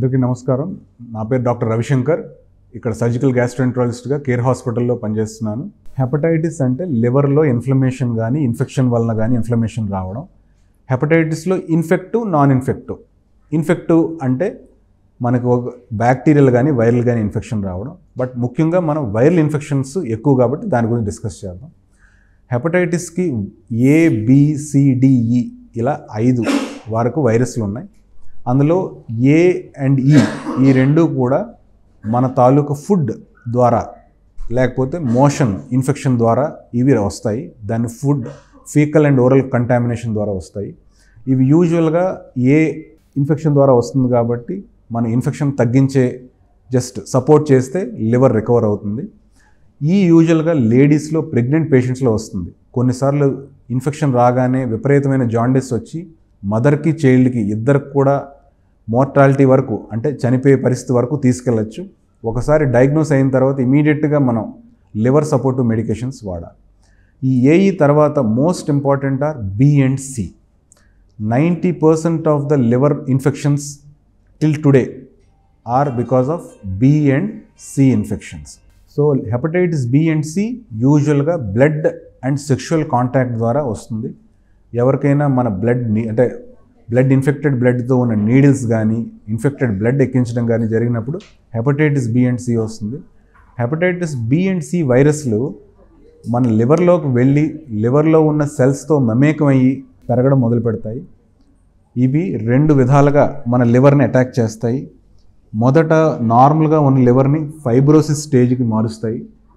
అందరికీ నమస్కారం నా పేరు డాక్టర్ రవిశంకర్ ఇక్కడ సర్జికల్ గ్యాస్ట్రెంట్రాలజిస్ట్గా కేర్ హాస్పిటల్లో పనిచేస్తున్నాను హెపటైటిస్ అంటే లివర్లో ఇన్ఫ్లమేషన్ కానీ ఇన్ఫెక్షన్ వలన కానీ ఇన్ఫ్లమేషన్ రావడం హెపటైటిస్లో ఇన్ఫెక్టివ్ నాన్ ఇన్ఫెక్టివ్ ఇన్ఫెక్టివ్ అంటే మనకు ఒక బ్యాక్టీరియల్ కానీ వైరల్ కానీ ఇన్ఫెక్షన్ రావడం బట్ ముఖ్యంగా మనం వైరల్ ఇన్ఫెక్షన్స్ ఎక్కువ కాబట్టి దాని గురించి డిస్కస్ చేద్దాం హెపటైటిస్కి ఏ బిసిడిఈ ఇలా ఐదు వరకు వైరస్లు ఉన్నాయి అందులో ఏ అండ్ ఈ ఈ రెండు కూడా మన తాలూకు ఫుడ్ ద్వారా లేకపోతే మోషన్ ఇన్ఫెక్షన్ ద్వారా ఇవి వస్తాయి దాన్ని food faecal and oral contamination ద్వారా వస్తాయి ఇవి యూజువల్గా ఏ ఇన్ఫెక్షన్ ద్వారా వస్తుంది కాబట్టి మన ఇన్ఫెక్షన్ తగ్గించే జస్ట్ సపోర్ట్ చేస్తే లివర్ రికవర్ అవుతుంది ఈ యూజువల్గా లేడీస్లో ప్రెగ్నెంట్ పేషెంట్స్లో వస్తుంది కొన్నిసార్లు ఇన్ఫెక్షన్ రాగానే విపరీతమైన జాండిస్ వచ్చి మదర్కి చైల్డ్కి ఇద్దరికి కూడా మోర్టాలిటీ వరకు అంటే చనిపోయే పరిస్థితి వరకు తీసుకెళ్ళచ్చు ఒకసారి డయాగ్నోస్ అయిన తర్వాత ఇమీడియట్గా మనం లివర్ సపోర్టివ్ మెడికేషన్స్ వాడాలి ఈ ఏఈ తర్వాత most important are B and C ninety percent of the liver infections till today are because of B and C infections so hepatitis B and C యూజువల్గా blood and sexual contact ద్వారా వస్తుంది ఎవరికైనా మన blood అంటే blood infected బ్లడ్తో ఉన్న needles కానీ infected blood ఎక్కించడం కానీ జరిగినప్పుడు హెపటైటిస్ బి అండ్ సి వస్తుంది హెపటైటిస్ బి అండ్ సి వైరస్లు మన లివర్లోకి వెళ్ళి లివర్లో ఉన్న సెల్స్తో మమేకమయ్యి పెరగడం మొదలు పెడతాయి ఇవి రెండు విధాలుగా మన లివర్ని అటాక్ చేస్తాయి మొదట నార్మల్గా ఉన్న లివర్ని ఫైబ్రోసిస్ స్టేజ్కి మారుస్తాయి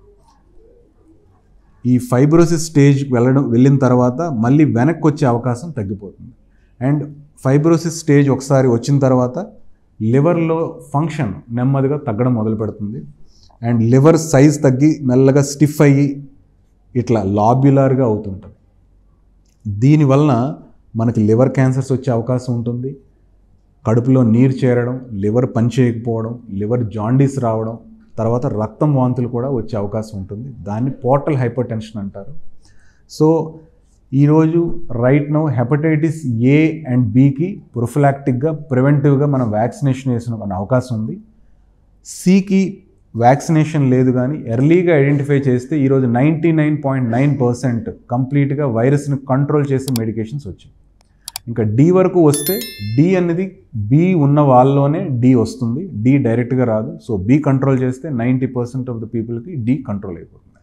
ఈ ఫైబ్రోసిస్ స్టేజ్కి వెళ్ళడం వెళ్ళిన తర్వాత మళ్ళీ వెనక్కి వచ్చే అవకాశం తగ్గిపోతుంది అండ్ ఫైబ్రోసిస్ స్టేజ్ ఒకసారి వచ్చిన తర్వాత లివర్లో ఫంక్షన్ నెమ్మదిగా తగ్గడం మొదలు పెడుతుంది అండ్ లివర్ సైజ్ తగ్గి మెల్లగా స్టిఫ్ అయ్యి ఇట్లా లాబ్యులర్గా అవుతుంటుంది దీనివలన మనకి లివర్ క్యాన్సర్స్ వచ్చే అవకాశం ఉంటుంది కడుపులో నీరు చేరడం లివర్ పనిచేయకపోవడం లివర్ జాండీస్ రావడం తర్వాత రక్తం వాంతులు కూడా వచ్చే అవకాశం ఉంటుంది దాన్ని పోర్టల్ హైపర్ టెన్షన్ అంటారు సో ఈరోజు right no hepatitis A and బికి ప్రొఫిలాక్టిక్గా ప్రివెంటివ్గా మనం వ్యాక్సినేషన్ వేసిన అవకాశం ఉంది సికి వ్యాక్సినేషన్ లేదు కానీ ఎర్లీగా ఐడెంటిఫై చేస్తే ఈరోజు ninety nine point nine percent కంప్లీట్గా వైరస్ని కంట్రోల్ చేసే మెడికేషన్స్ వచ్చాయి ఇంకా డి వరకు వస్తే డి అనేది బి ఉన్న వాళ్ళలోనే డి వస్తుంది డి డైరెక్ట్గా రాదు సో బి కంట్రోల్ చేస్తే నైంటీ పర్సెంట్ ఆఫ్ ద పీపుల్కి డి కంట్రోల్ అయిపోతుంది